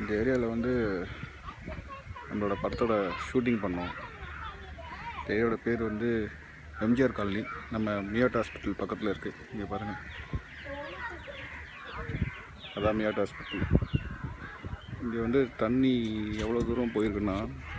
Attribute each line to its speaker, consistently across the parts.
Speaker 1: இந்த ஏரியாவில் வந்து நம்மளோட படத்தோட ஷூட்டிங் பண்ணோம் இந்த ஏரியாவோட பேர் வந்து எம்ஜிஆர் காலனி நம்ம மியாட் ஹாஸ்பிட்டல் பக்கத்தில் இருக்குது இங்கே பாருங்கள் அதான் மியாட் ஹாஸ்பிட்டல் இங்கே வந்து தண்ணி எவ்வளோ தூரம் போயிருக்குன்னா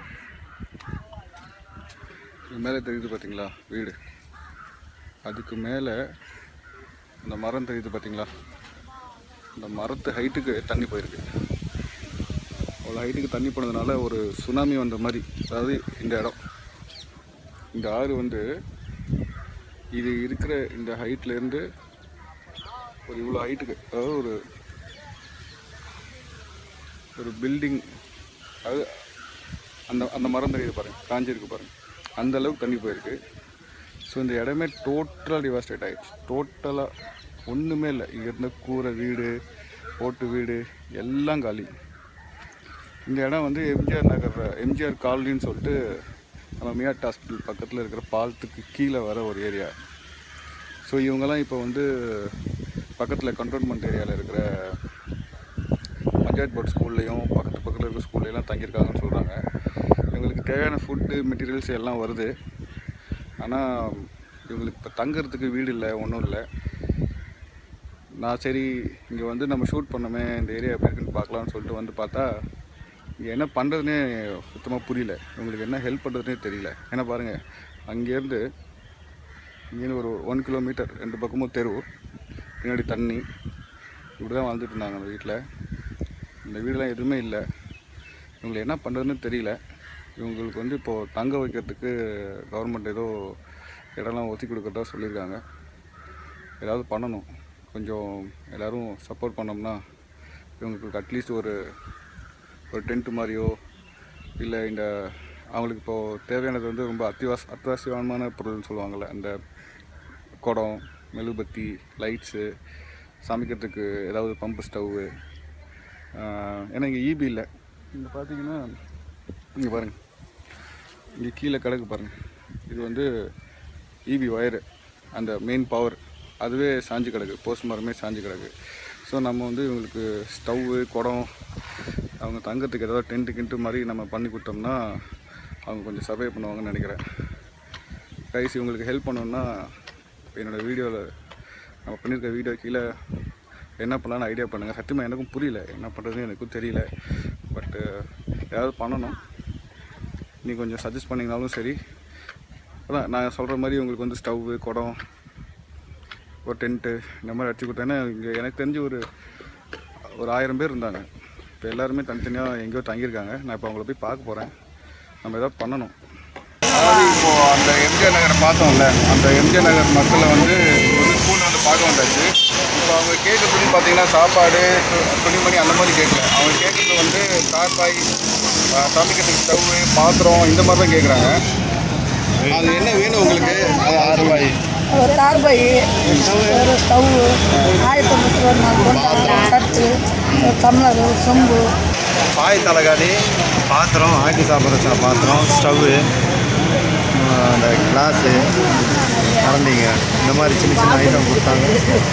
Speaker 1: இது மேலே தெரியுது பார்த்தீங்களா வீடு அதுக்கு மேலே இந்த மரம் தெரியுது பார்த்தீங்களா இந்த மரத்து ஹைட்டுக்கு தண்ணி போயிருக்கு அவ்வளோ ஹைட்டுக்கு தண்ணி போனதுனால ஒரு சுனாமி வந்த மாதிரி அதாவது இந்த இடம் இந்த ஆறு வந்து இது இருக்கிற இந்த ஹைட்லேருந்து ஒரு இவ்வளோ ஹைட்டுக்கு அதாவது ஒரு ஒரு பில்டிங் அது அந்த அந்த மரம் தெரியுது பாருங்கள் காஞ்சிருக்கு பாருங்கள் அந்த அளவுக்கு தண்ணி போயிருக்கு ஸோ இந்த இடமே டோட்டலாக டிவாஸ்டேட் ஆகிடுச்சு டோட்டலாக ஒன்றுமே இல்லை இங்கே இருந்த கூரை வீடு ஓட்டு வீடு எல்லாம் காலி இந்த இடம் வந்து எம்ஜிஆர் நகர் எம்ஜிஆர் காலனின்னு சொல்லிட்டு நம்ம மியாட் ஹாஸ்பிட்டல் பக்கத்தில் இருக்கிற பாலத்துக்கு கீழே வர ஒரு ஏரியா ஸோ இவங்கெல்லாம் இப்போ வந்து பக்கத்தில் கண்டோன்மெண்ட் ஏரியாவில் இருக்கிற பஞ்சாயத்து போர்ட் ஸ்கூல்லையும் பக்கத்து பக்கத்தில் இருக்கிற ஸ்கூல்லையெல்லாம் தங்கியிருக்காங்கன்னு சொல்கிறாங்க இவங்களுக்கு தேவையான ஃபுட்டு மெட்டீரியல்ஸ் எல்லாம் வருது ஆனால் இவங்களுக்கு இப்போ தங்குறதுக்கு வீடு இல்லை ஒன்றும் இல்லை நான் சரி இங்கே வந்து நம்ம ஷூட் பண்ணோமே இந்த ஏரியா எப்படி இருக்குன்னு பார்க்கலாம்னு சொல்லிட்டு வந்து பார்த்தா இங்கே என்ன பண்ணுறதுனே சுத்தமாக புரியல இவங்களுக்கு என்ன ஹெல்ப் பண்ணுறதுனே தெரியல ஏன்னா பாருங்கள் அங்கேருந்து இங்கேருந்து ஒரு ஒன் கிலோமீட்டர் ரெண்டு பக்கமும் தெரு பின்னாடி தண்ணி இப்படி தான் வாழ்ந்துட்டு இருந்தாங்க அந்த வீட்டில் இந்த வீடெல்லாம் எதுவுமே இல்லை இவங்களுக்கு என்ன பண்ணுறதுன்னு தெரியல இவங்களுக்கு வந்து இப்போது தங்க வைக்கிறதுக்கு கவர்மெண்ட் ஏதோ இடம்லாம் ஒதுக்கி கொடுக்குறதா சொல்லியிருக்காங்க ஏதாவது பண்ணணும் கொஞ்சம் எல்லோரும் சப்போர்ட் பண்ணோம்னா இவங்களுக்கு அட்லீஸ்ட் ஒரு ஒரு டென்ட்டு மாதிரியோ இல்லை இந்த அவங்களுக்கு இப்போது தேவையானது வந்து ரொம்ப அத்தியாவச அத்தியாவசியமான பொருள்னு சொல்லுவாங்கள்ல அந்த குடம் மெழுகுபத்தி லைட்ஸு சமைக்கிறதுக்கு ஏதாவது பம்பு ஸ்டவ்வு ஏன்னா இங்கே ஈபி இல்லை இங்கே பார்த்தீங்கன்னா இங்கே பாருங்கள் இங்கே கீழே கிடக்கு பாருங்கள் இது வந்து ஈபி ஒயரு அந்த மெயின் பவர் அதுவே சாஞ்சு கிடக்கு போஸ்ட் மரமே சாஞ்சு கிடக்கு ஸோ நம்ம வந்து இவங்களுக்கு ஸ்டவ்வு குடம் அவங்க தங்கறதுக்கு ஏதாவது டென்ட்டு கிண்ட்டு மாதிரி நம்ம பண்ணி கொடுத்தோம்னா அவங்க கொஞ்சம் சர்வே பண்ணுவாங்கன்னு நினைக்கிறேன் கைஸ் இவங்களுக்கு ஹெல்ப் பண்ணோன்னா என்னோடய வீடியோவில் நம்ம பண்ணியிருக்க வீடியோ கீழே என்ன பண்ணலான்னு ஐடியா பண்ணுங்கள் சத்தியமாக எனக்கும் புரியல என்ன பண்ணுறதுன்னு எனக்கும் தெரியல பட்டு ஏதாவது பண்ணணும் நீ கொஞ்சம் சஜஸ்ட் பண்ணிங்கனாலும் சரி அதான் நான் சொல்கிற மாதிரி உங்களுக்கு வந்து ஸ்டவ்வு குடம் ஒரு டென்ட்டு இந்த மாதிரி அடிச்சு கொடுத்தேன்னா இங்கே எனக்கு தெரிஞ்சு ஒரு ஒரு ஆயிரம் பேர் இருந்தாங்க இப்போ எல்லாருமே தனித்தனியாக எங்கேயோ தங்கியிருக்காங்க நான் இப்போ அவங்கள போய் பார்க்க போகிறேன் நம்ம ஏதாவது பண்ணணும் அதாவது இப்போது அந்த எம்ஜிஆர் நகரை பார்த்தோம்ல அந்த எம்ஜிஆர் நகர் மக்களை வந்து ஒரு ஸ்கூல் வந்து பார்க்க வந்தாச்சு இப்போ அவங்க கேட்குறதுன்னு பார்த்தீங்கன்னா சாப்பாடு து- துணிமணி அந்த மாதிரி கேட்கல அவங்க கேட்குறது வந்து கார்பாய் அஹ், சமைக்கிறதுக்கு ஸ்டவ்வு பாத்திரம் இந்த மாதிரி தான் கேட்குறாங்க அது என்ன வேணும் உங்களுக்கு அது ஆறு ரூபாய்
Speaker 2: ஒரு கார்பை ஒரு ஸ்டவ் ஆயிரத்தி முப்பத்தி ஒரு நாலு கொண்டா தட்டு ஒரு டம்ளர் சொம்பு
Speaker 3: பாய் தலைகாணி பாத்திரம் ஆக்கி சாப்பிட்ற பாத்திரம் ஸ்டவ்வு அந்த கிளாஸு கரண்டிங்க இந்த மாதிரி சின்ன சின்ன ஐட்டம் கொடுத்தாங்க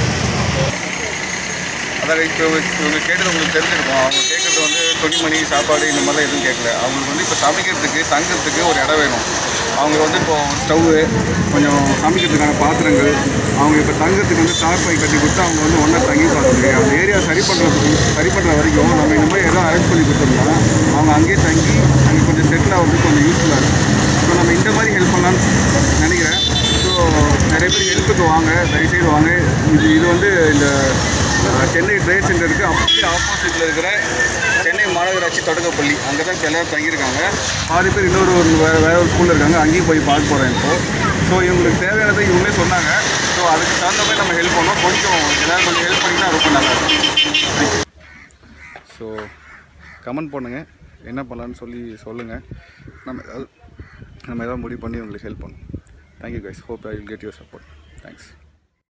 Speaker 1: அதாவது இப்போ இவங்க கேட்டது உங்களுக்கு தெரிஞ்சிருக்கும் அவங்க கேட்குறது வந்து துணிமணி சாப்பாடு இந்த மாதிரிலாம் எதுவும் கேட்கல அவங்களுக்கு வந்து இப்போ சமைக்கிறதுக்கு தங்குறதுக்கு ஒரு இடம் வேணும் அவங்க வந்து இப்போ ஸ்டவ்வு கொஞ்சம் சமைக்கிறதுக்கான பாத்திரங்கள் அவங்க இப்போ தங்குறதுக்கு வந்து தார்பாய் கட்டி கொடுத்து அவங்க வந்து ஒன்றா தங்கி பார்த்துருக்கு அந்த ஏரியா சரி பண்ணுறதுக்கு சரி பண்ணுற வரைக்கும் நம்ம இந்த மாதிரி எதாவது அரேஞ்ச் பண்ணி கொடுத்தோம்னா அவங்க அங்கேயே தங்கி அங்கே கொஞ்சம் செட்டில் ஆகிறதுக்கு கொஞ்சம் யூஸ்ஃபுல்லாக இருக்கும் ஸோ நம்ம இந்த மாதிரி ஹெல்ப் பண்ணலான்னு நினைக்கிறேன் ஸோ நிறைய பேர் ஹெல்ப்புக்கு வாங்க தயவுசெய்து வாங்க இது இது வந்து இந்த அஹ், சென்னை ட்ரேட் சென்டருக்கு அப்படியே ஆப்போசிட்டில் இருக்கிற சென்னை மாநகராட்சி தொடக்கப்பள்ளி அங்கே தான் இப்போ எல்லாரும் தங்கியிருக்காங்க பாதி பேர் இன்னொரு ஒரு வேறு வேறு ஒரு ஸ்கூலில் இருக்காங்க அங்கேயும் போய் பார்க்க போகிறேன் இப்போது ஸோ இவங்களுக்கு தேவையானதை இவங்களே சொன்னாங்க ஸோ அதுக்கு தகுந்த மாதிரி நம்ம ஹெல்ப் பண்ணோம் கொஞ்சம் எல்லோரும் கொஞ்சம் ஹெல்ப் பண்ணிங்கன்னா ரொம்ப நல்லா இருக்கும் ஸோ கமெண்ட் பண்ணுங்கள் என்ன பண்ணலான்னு சொல்லி சொல்லுங்கள் நம்ம ஏதாவது நம்ம ஏதாவது முடிவு பண்ணி உங்களுக்கு ஹெல்ப் பண்ணும் thank you guys hope I will get your support thanks